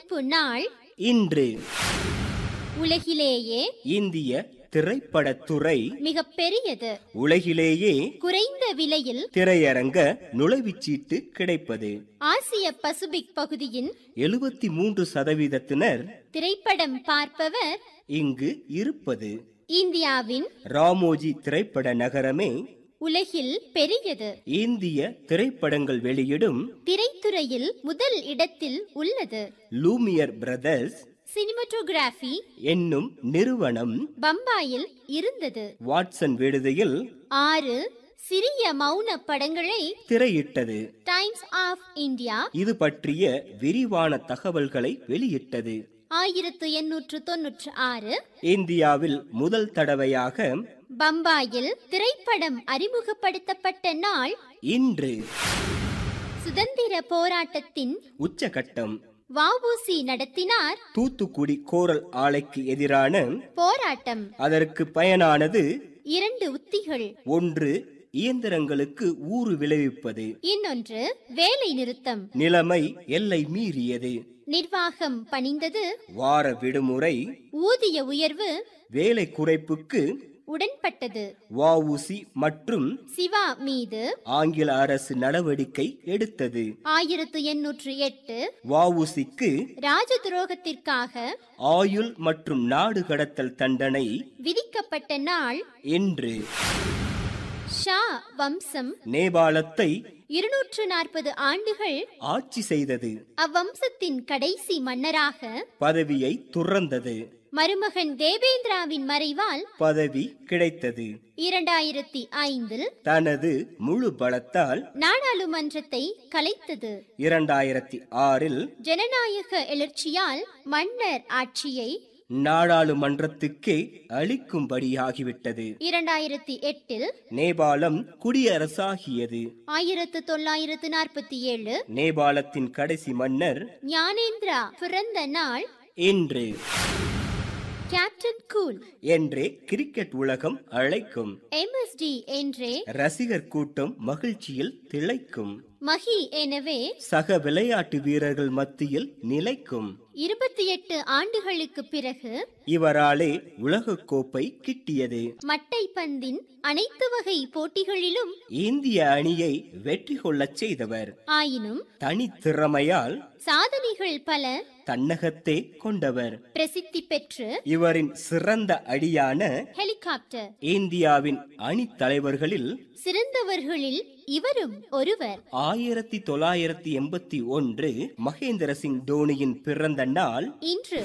சிறப்பு நாள் இன்று உலகிலேயே இந்திய திரைப்படத்துறை மிக பெரியது உலகிலேயே குறைந்த விலையில் திரையரங்க நுழைவுச்சீட்டு கிடைப்பது ஆசிய பசிபிக் பகுதியின் எழுபத்தி மூன்று சதவீதத்தினர் திரைப்படம் பார்ப்பவர் இங்கு இருப்பது இந்தியாவின் ராமோஜி திரைப்பட நகரமே உலகில் பெரியது இந்திய திரைப்படங்கள் வெளியிடும் திரைத்துறையில் முதல் இடத்தில் உள்ளது லூமியர் பிரதர்ஸ் சினிமட்டோகிராஃபி என்னும் நிறுவனம் பம்பாயில் இருந்தது வாட்சன் விடுதியில் ஆறு சிறிய மௌன படங்களை திரையிட்டது டைம்ஸ் ஆஃப் இந்தியா இது பற்றிய விரிவான தகவல்களை வெளியிட்டது ஆயிரத்து எண்ணூற்று தொன்னூற்று ஆறு இந்தியாவில் முதல் தடவையாக பம்பாயில் திரைப்படம் அறிமுகப்படுத்தப்பட்ட நாள் இன்று சுதந்திர போராட்டத்தின் உச்சகட்டம் வஉசி நடத்தினார் தூத்துக்குடி கோரல் ஆலைக்கு எதிரான போராட்டம் அதற்கு பயனானது இரண்டு உத்திகள் ஒன்று இயந்திரங்களுக்கு ஊறு விளைவிப்பது இன்னொன்று வேலை நிறுத்தம் நிலைமை எல்லை மீறியது நிர்வாகம் பணிந்தது வார விடுமுறை ஊதிய உயர்வு வேலை குறைப்புக்கு உடன்பட்டது வஉசி மற்றும் சிவா மீது ஆங்கில அரசு நடவடிக்கை எடுத்தது ஆயிரத்து எண்ணூற்று எட்டு வஉசிக்கு ராஜ துரோகத்திற்காக ஆயுள் மற்றும் நாடு கடத்தல் தண்டனை விதிக்கப்பட்ட நாள் என்று ஷா வம்சம் நேபாளத்தை இருநூற்று நாற்பது ஆண்டுகள் ஆட்சி செய்தது அவ்வம்சத்தின் கடைசி மன்னராக பதவியை துறந்தது மருமகன் தேவேந்திராவின் மறைவால் பதவி கிடைத்தது இரண்டாயிரத்தி ஐந்தில் தனது முழு பலத்தால் நாடாளுமன்றத்தை கலைத்தது இரண்டாயிரத்தி ஆறில் ஜனநாயக எழுச்சியால் மன்னர் ஆட்சியை நாடாளுமன்றத்துக்கே அளிக்கும்படியாகிவிட்டது இரண்டாயிரத்தி எட்டில் நேபாளம் குடியரசாகியது ஆயிரத்து தொள்ளாயிரத்து நாற்பத்தி ஏழு நேபாளத்தின் கடைசி மன்னர் ஞானேந்திரா பிறந்த நாள் இன்று கேப்டன் கூல் என்றே கிரிக்கெட் உலகம் அழைக்கும் எம்எஸ்டி என்றே ரசிகர் கூட்டம் மகிழ்ச்சியில் திளைக்கும் மஹி எனவே சக விளையாட்டு வீரர்கள் மத்தியில் நிலைக்கும் இருபத்தி எட்டு ஆண்டுகளுக்கு பிறகு இவராலே உலகக்கோப்பை கிட்டியது மட்டைப்பந்தின் அனைத்து வகை போட்டிகளிலும் இந்திய அணியை வெற்றி கொள்ளச் செய்தவர் ஆயினும் தனித்திறமையால் சாதனைகள் பல தன்னகத்தே கொண்டவர் பிரசித்தி பெற்று இவரின் சிறந்த அடியான ஹெலிகாப்டர் இந்தியாவின் அணித் தலைவர்களில் சிறந்தவர்களில் இவரும் ஒருவர் ஆயிரத்தி தொள்ளாயிரத்தி எண்பத்தி ஒன்று மகேந்திர சிங் தோனியின் பிறந்த நாள் இன்று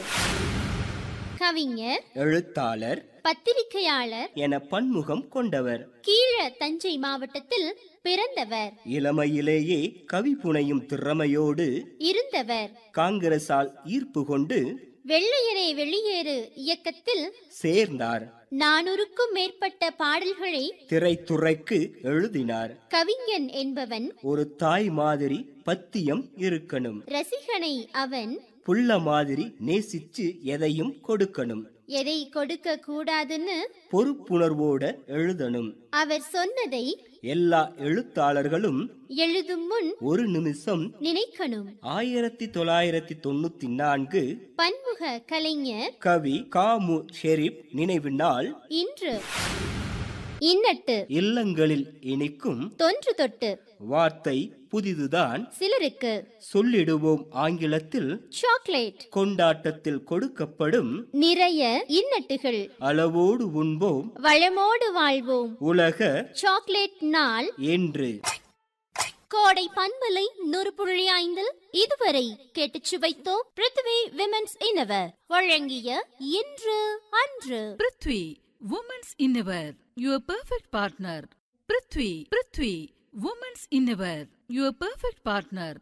கவிஞர் எழுத்தாளர் பத்திரிகையாளர் என பன்முகம் கொண்டவர் கீழ தஞ்சை மாவட்டத்தில் பிறந்தவர் இளமையிலேயே கவி புனையும் திறமையோடு இருந்தவர் காங்கிரசால் ஈர்ப்பு கொண்டு வெள்ளையரே வெளியேறு இயக்கத்தில் சேர்ந்தார் நானூறுக்கும் மேற்பட்ட பாடல்களை திரைத்துறைக்கு எழுதினார் கவிஞன் என்பவன் ஒரு தாய் மாதிரி பத்தியம் இருக்கணும் ரசிகனை அவன் புள்ள மாதிரி நேசிச்சு எதையும் கொடுக்கணும் எதை கொடுக்க கூடாதுன்னு பொறுப்புணர்வோட எழுதணும் அவர் சொன்னதை எல்லா எழுத்தாளர்களும் எழுதும் முன் ஒரு நிமிஷம் நினைக்கணும் ஆயிரத்தி தொள்ளாயிரத்தி தொண்ணூத்தி நான்கு பன்முக கலைஞர் கவி காமு ஷெரீப் நினைவு நாள் இன்று இன்னட்டு இல்லங்களில் இனிக்கும் தொன்று தொட்டு வார்த்தை புதிதுதான் சிலருக்கு சொல்லிடுவோம் ஆங்கிலத்தில் சாக்லேட் கொண்டாட்டத்தில் கொடுக்கப்படும் நிறைய இன்னட்டுகள் அளவோடு உண்போம் வளமோடு வாழ்வோம் உலக சாக்லேட் நாள் என்று கோடை பண்பலை நூறு புள்ளி ஐந்தில் இதுவரை கேட்டுச் சுவைத்தோம் பிருத்வி விமென்ஸ் இன்னவர் வழங்கிய இன்று அன்று prithvi women's innerwear your perfect partner prithvi prithvi women's innerwear your perfect partner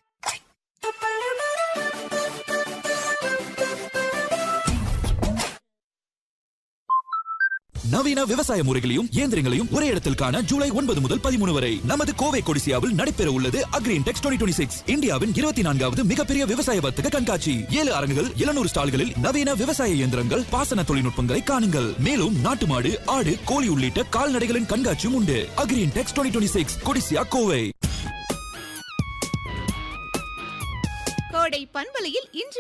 நவீன விவசாய முறைகளையும் இயந்திரங்களையும் ஒரே இடத்தில் காண ஜூலை ஒன்பது முதல் பதிமூணு வரை நமது கோவை கொடிசியாவில் நடைபெற உள்ளது அக்ரீன் டெக்ஸ் டுவெண்ட்டி சிக்ஸ் இந்தியாவின் இருபத்தி நான்காவது மிகப்பெரிய விவசாய வர்த்தக கண்காட்சி ஏழு அரங்குகள் எழுநூறு ஸ்டால்களில் நவீன விவசாய இயந்திரங்கள் பாசன தொழில்நுட்பங்களை காணுங்கள் மேலும் நாட்டு மாடு ஆடு கோழி உள்ளிட்ட கால்நடைகளின் கண்காட்சியும் உண்டு Agri Intex twenty six Codissia Kovai கோடை பண்பலையில் இன்று